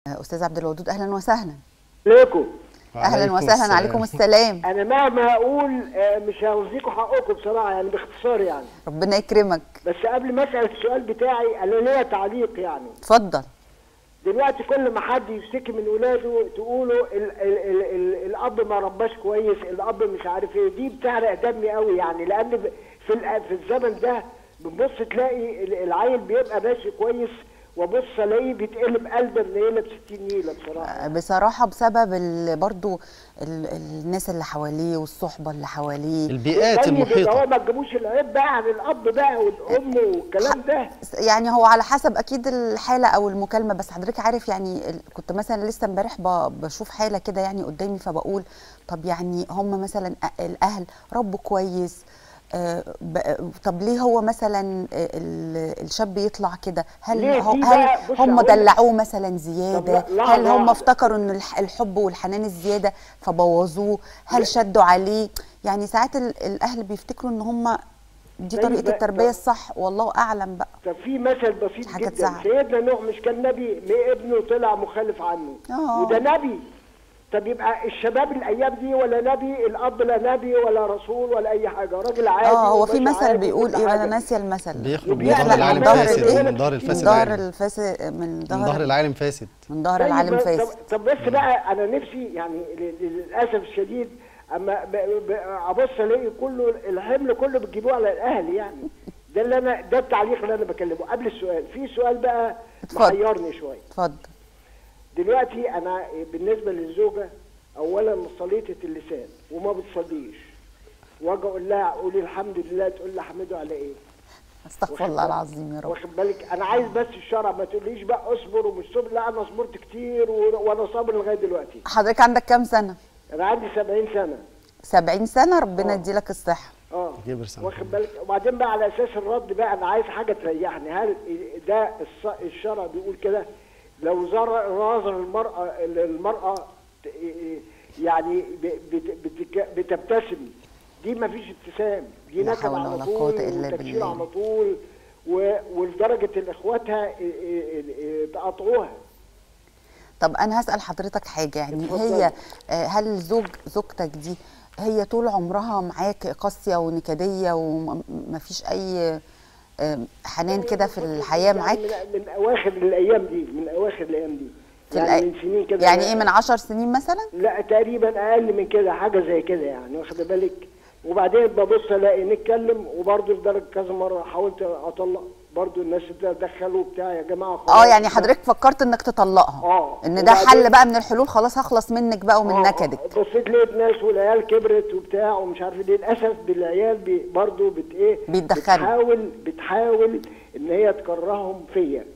استاذ عبد الودود اهلا وسهلا عليكم اهلا وعليكم وسهلا السلام. عليكم السلام انا مهما اقول آه، مش هوزيكوا حقكم بصراحه يعني باختصار يعني ربنا يكرمك بس قبل ما اسال السؤال بتاعي انا ليا تعليق يعني اتفضل دلوقتي كل ما حد يشتكي من ولاده تقولوا ال ال ال ال الاب ما رباش كويس الاب مش عارف ايه دي بتحرق دمي قوي يعني لان ب- في ال- في الزمن ده بتبص تلاقي ال- العيل بيبقى ماشي كويس وبص الاقيه بيتقلب قلب النيله ب 60 نيله بصراحه بصراحه بسبب ال- برضو ال- الناس اللي حواليه والصحبه اللي حواليه البيئات طيب يبقى هو المحيطه ما تجيبوش العيب بقى عن الاب بقى والام والكلام ده يعني هو على حسب اكيد الحاله او المكالمه بس حضرتك عارف يعني ال- كنت مثلا لسه امبارح ب- بشوف حاله كده يعني قدامي فبقول طب يعني هم مثلا أ- الاهل ربوا كويس آه، ب- طب ليه هو مثلا آه، ال- الشاب يطلع كده هل ليه هو دي هل بقى؟ بص هم هقول لك. دلعوه مثلا زياده طب لا- لا- هل لا. هم افتكروا ان الح- الحب والحنان الزياده فبوظوه هل شدوا عليه يعني ساعات ال- الاهل بيفتكروا ان هم دي طيب طريقه بقى- التربيه طب- الصح والله اعلم بقى طب في مثل بسيط حاجة جدا تزعل. سيدنا نوح مش كان نبي ليه ابنه طلع مخالف عنه آه. وده نبي طب يبقى الشباب الايام دي ولا نبي الاب لا نبي ولا رسول ولا اي حاجه راجل عادي اه هو في وباشا مثل عادي بيقول وكل ايه انا حاجة. ناسيه المثل بيخرج من بيخلق ظهر العالم من ظهر فاسد الإيه؟ من ظهر من الفاسد ظهر عالم. الفاسد من من ظهر ظهر العالم فاسد من ظهر طيب العالم طب- فاسد طب بس بقى انا نفسي يعني ل- للاسف الشديد اما ب- ب- ابص الاقي كله الحمل كله بتجيبوه على الاهل يعني ده اللي انا ده التعليق اللي انا بكلمه قبل السؤال في سؤال بقى اتفضل. محيرني شويه اتفضل دلوقتي انا بالنسبه للزوجه اولا صليته اللسان وما بتصليش واجي اقول لها قولي الحمد لله تقول لي احمده على ايه استغفر الله العظيم يا رب واخد بالك انا عايز بس الشرع ما تقوليش بقى اصبر ومش صبر لا انا صبرت كتير و- وانا صابر لغايه دلوقتي حضرتك عندك كام سنه انا عندي 70 سنه 70 سنه ربنا آه. يديلك الصحه اه كبر سنة. واخد بالك وبعدين بقى على اساس الرد بقى انا عايز حاجه تريحني هل ده الص- الشرع بيقول كده لو زر نظر المراه المراه يعني ب- بت- بتك- بتبتسم دي ما فيش ابتسام دي لا نكد حول على ولا طول قوة إلا وتكشير بالله. على طول و- ولدرجه ان اخواتها ي- ي- ي- تقاطعوها طب انا هسال حضرتك حاجه يعني اتفضل. هي آه، هل زوج زوجتك دي هي طول عمرها معاك قاسيه ونكديه ومفيش اي آه، حنان كده في الحياه يعني معاك من, من اواخر الايام دي من اواخر الايام دي في يعني الأي- من سنين كده يعني ايه من عشر سنين مثلا لا تقريبا اقل من كده حاجه زي كده يعني واخد بالك وبعدين ببص الاقي نتكلم وبرضه لدرجه كذا مره حاولت اطلق برضه الناس تدخلوا بتاع يا جماعه خلاص اه يعني حضرتك فكرت انك تطلقها آه. ان ده وبعدين- حل بقى من الحلول خلاص هخلص منك بقى ومن آه، نكدك بصيت لقيت ناس والعيال كبرت وبتاع ومش عارف ايه للاسف بالعيال بي برضه بت ايه بيتدخلوا. بتحاول بتحاول ان هي تكرههم فيا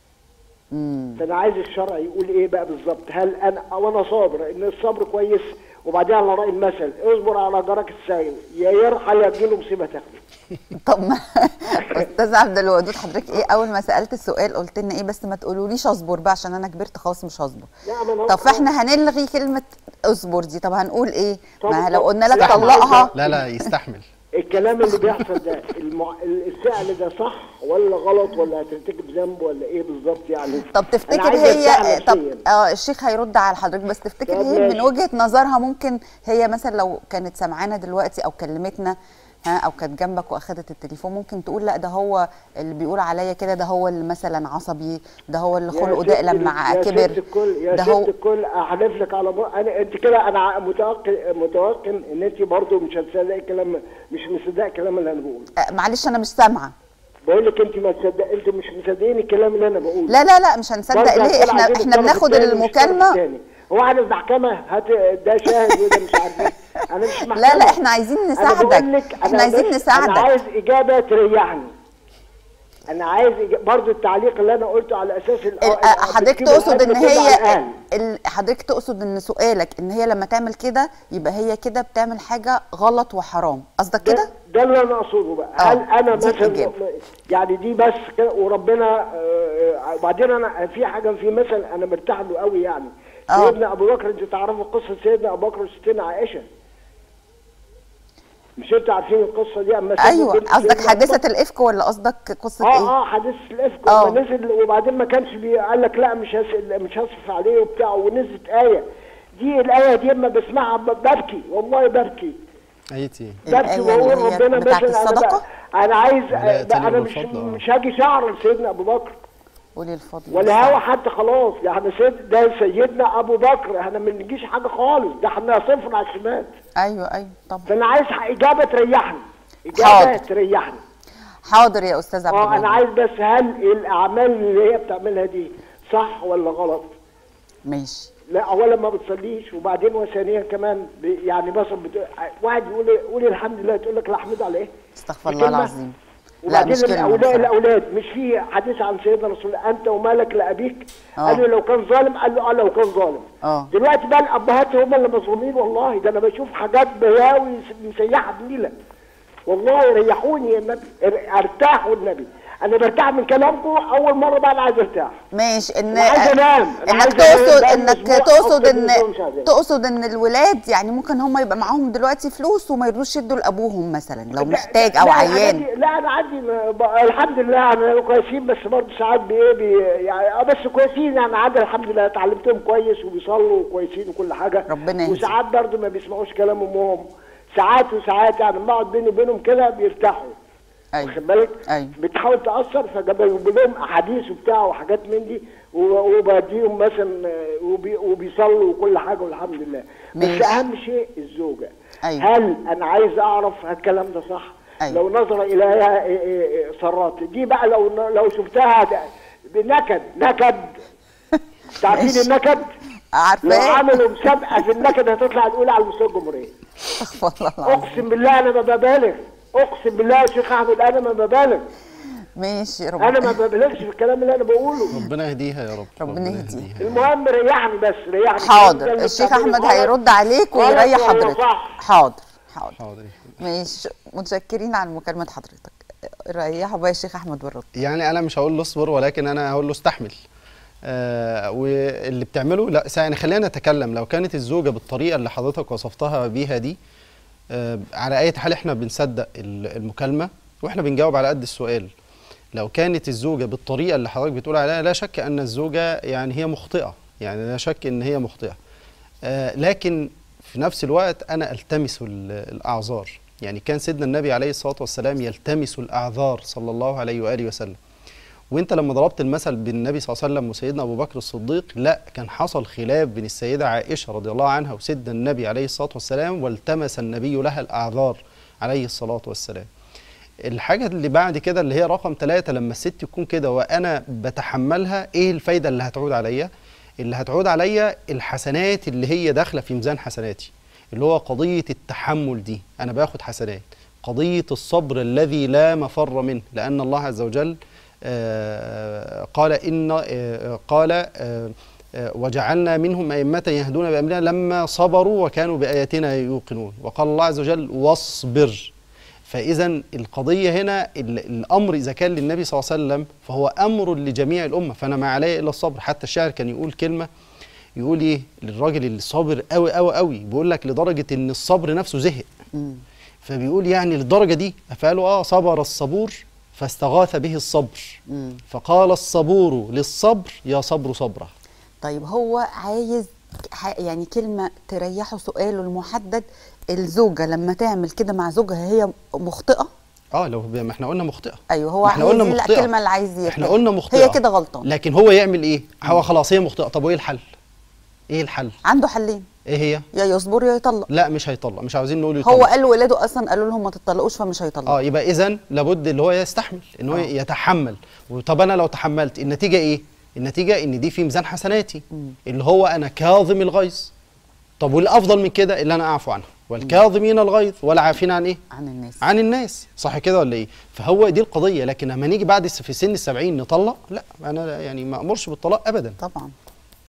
امم فانا عايز الشرع يقول ايه بقى بالظبط هل انا او انا صابر ان الصبر كويس وبعدين على راي المثل اصبر على جارك السيء يا يرحل يا تجيله مصيبه تاخده طب ما استاذ عبد الودود حضرتك ايه اول ما سالت السؤال قلت لنا ايه بس ما تقولوليش اصبر بقى عشان انا كبرت خلاص مش هصبر لا، ما أنا- طب فاحنا هنلغي كلمه اصبر دي طب هنقول ايه طب- ما لو طب- قلنا لك لا، طلقها لا لا يستحمل الكلام اللي بيحصل ده المع... الفعل ده صح ولا غلط ولا هترتكب ذنب ولا ايه بالظبط يعني طب أنا تفتكر عايز هي أرتاح طب نفسياً. اه الشيخ هيرد على حضرتك بس تفتكر طب هي ماشي. من وجهه نظرها ممكن هي مثلا لو كانت سمعانا دلوقتي او كلمتنا ها او كانت جنبك واخدت التليفون ممكن تقول لا ده هو اللي بيقول عليا كده ده هو اللي مثلا عصبي ده هو اللي يا خلقه ست ده ال- لما يا ست كبر الكل يا ده ست هو الكل احلف لك على بق... انا انت كده انا ع- متوقع متوقع ان انت برضه مش هتصدقي الكلام مش مصدقه الكلام اللي انا بقوله آه، معلش انا مش سامعه بقول لك انت ما تصدق انت مش مصدقين الكلام اللي انا بقوله لا لا لا مش هنصدق برضه ليه هتقول احنا عايزين احنا الطرف بناخد التاني مش الطرف المكالمه التاني. هو احنا في محكمه هات ده شاهد وده مش عارف ايه انا مش محكمه لا لا احنا عايزين أنا نساعدك بقول لك احنا أنا عايزين بس- نساعدك انا عايز اجابه تريحني انا عايز إجابة برضه التعليق اللي انا قلته على اساس ال- ال- آه، حضرتك بتجيب تقصد ان الأهل كله على هي الأهل. ال- حضرتك تقصد ان سؤالك ان هي لما تعمل كده يبقى هي كده بتعمل حاجه غلط وحرام قصدك ده, كده ده اللي انا اقصده بقى آه، هل انا دي مثلا الإجابة. يعني دي بس كده وربنا آه، وبعدين انا في حاجه في مثل انا مرتاح له قوي يعني آه. سيدنا ابو بكر انت تعرفوا قصه سيدنا ابو بكر وستنا عائشه مش انتوا عارفين القصه دي اما سابوا ايوه بنت قصدك سيدنا أبو حادثه بكر؟ الافك ولا قصدك قصه اه ايه اه حديث الافك آه. لما نزل وبعدين ما كانش بي... قال لك لا مش هس... مش هصرف عليه وبتاع ونزلت ايه دي الايه دي اما بسمعها ب- ببكي والله ببكي ايتي ببكي الآية واقول اللي هي ربنا بتاعت مثلا انا الصدقة؟ بقى انا عايز ولا بقى يأتني انا مش بالفضل، آه. مش هاجي شعر لسيدنا ابو بكر قولي الفضل ولا هوا حتى خلاص يعني سيد ده سيدنا ابو بكر احنا ما بنجيش حاجه خالص ده احنا صفر على الشمال ايوه ايوه طبعا فانا عايز اجابه تريحني اجابه حاضر. تريحني حاضر يا استاذ عبد اه انا الوهاب عايز بس هل الاعمال اللي هي بتعملها دي صح ولا غلط ماشي لا اولا ما بتصليش وبعدين وثانيا كمان ب- يعني مثلا بت... واحد يقول قولي الحمد لله تقول لك لا احمد على ايه استغفر الله كلمة. العظيم لا وبعدين مش كلمه الاولاد بصراحة. الاولاد مش في حديث عن سيدنا رسول الله انت ومالك لابيك آه. قال له لو كان ظالم قال له اه لو كان ظالم اه دلوقتي بقى الابهات هم اللي مظلومين والله ده انا بشوف حاجات بلاوي مسيحه بنيله والله ريحوني يا النبي ار- ارتاحوا النبي انا برتاح من كلامكم اول مره بقى انا عايز ارتاح ماشي ان أنا عايز أنام. أنا انك عايز تقصد أنام. انك بقالي أسبوع تقصد أكتر من ان أسبوع مش عايز أنام. تقصد ان الولاد يعني ممكن هم يبقى معاهم دلوقتي فلوس وما يرضوش يدوا لابوهم مثلا لو لا- محتاج لا- او لا، أنا عيان عندي- لا انا عندي م- ب- الحمد لله انا كويسين بس برضه ساعات بايه بي يعني اه بس كويسين يعني عادي الحمد لله اتعلمتهم كويس وبيصلوا كويسين وكل حاجه ربنا يهديك. وساعات برضه ما بيسمعوش كلام امهم ساعات وساعات يعني لما اقعد بيني وبينهم كده بيرتاحوا واخد ايوه بالك؟ أيوة. بتحاول تاثر فجايب لهم احاديث وبتاع وحاجات من دي و- وبديهم مثلا آه، وبي وبيصلوا وكل حاجه والحمد لله ماشي. بس اهم شيء الزوجه أيوة. هل انا عايز اعرف الكلام ده صح؟ أيوة. لو نظر اليها إيه إيه إيه سرات دي بقى لو لو شفتها ده- بنكد نكد تعرفين ماشي. النكد؟ لو عارفاه عملوا مسابقه في النكد هتطلع الاولى على مستوى الجمهوريه استغفر الله العظيم اقسم بالله انا ما ببالغ اقسم بالله يا شيخ احمد انا ما ببالغ ماشي انا ما ربنا ببالغش في الكلام اللي انا بقوله ربنا يهديها يا رب ربنا يهديها. المهم ريحني بس ريحني ده حاضر اللي الشيخ بتعمله احمد غلط. هيرد عليك غلط ويريح ولا حضرتك صح؟ حاضر حاضر حاضر ماشي متشكرين على مكالمه حضرتك ريحوا بقى يا شيخ احمد بالرد يعني انا مش هقول له اصبر ولكن انا هقول له استحمل آه واللي بتعمله لا سا- يعني خلينا نتكلم لو كانت الزوجه بالطريقه اللي حضرتك وصفتها بيها دي آه على اي حال احنا بنصدق ال- المكالمه واحنا بنجاوب على قد السؤال لو كانت الزوجه بالطريقه اللي حضرتك بتقول عليها لا شك ان الزوجه يعني هي مخطئه يعني لا شك ان هي مخطئه آه لكن في نفس الوقت انا التمس ال- الاعذار يعني كان سيدنا النبي عليه الصلاه والسلام يلتمس الاعذار صلى الله عليه واله وسلم وانت لما ضربت المثل بين النبي صلى الله عليه وسلم وسيدنا ابو بكر الصديق لا كان حصل خلاف بين السيده عائشه رضي الله عنها وسيدنا النبي عليه الصلاه والسلام والتمس النبي لها الاعذار عليه الصلاه والسلام الحاجة اللي بعد كده اللي هي رقم ثلاثة لما الست تكون كده وأنا بتحملها إيه الفايدة اللي هتعود عليا؟ اللي هتعود عليا الحسنات اللي هي داخلة في ميزان حسناتي اللي هو قضية التحمل دي أنا باخد حسنات قضية الصبر الذي لا مفر منه لأن الله عز وجل آه، قال إن آه، قال آه، آه، وجعلنا منهم أئمة يهدون بأمرنا لما صبروا وكانوا بآياتنا يوقنون وقال الله عز وجل واصبر فإذا القضية هنا ال- الأمر إذا كان للنبي صلى الله عليه وسلم فهو أمر لجميع الأمة فأنا ما علي إلا الصبر حتى الشاعر كان يقول كلمة يقول إيه للراجل اللي صابر قوي قوي قوي بيقول لك لدرجة إن الصبر نفسه زهق مم. فبيقول يعني للدرجة دي فقالوا آه صبر الصبور فاستغاث به الصبر مم. فقال الصبور للصبر يا صبر صبره طيب هو عايز ح- يعني كلمة تريحه سؤاله المحدد الزوجة لما تعمل كده مع زوجها هي مخطئة اه لو ما احنا قلنا مخطئه ايوه هو ما احنا عايز قلنا يلاقي مخطئة. الكلمة اللي عايز احنا يرتاح. قلنا مخطئه هي كده غلطان لكن هو يعمل ايه هو خلاص هي مخطئه طب وايه الحل ايه الحل عنده حلين ايه هي يا يصبر يا يطلق لا مش هيطلق مش عاوزين نقول يطلق هو قال لولاده اصلا قالوا لهم ما تطلقوش فمش هيطلق اه يبقى اذا لابد اللي هو يستحمل ان هو آه. يتحمل طب انا لو تحملت النتيجه ايه النتيجه ان دي في ميزان حسناتي اللي هو انا كاظم الغيظ طب والافضل من كده اللي انا اعفو عنها والكاظمين الغيظ والعافين عن ايه عن الناس عن الناس صح كده ولا ايه فهو دي القضيه لكن لما نيجي بعد الس- في سن السبعين نطلق لا انا يعني ما امرش بالطلاق ابدا طبعا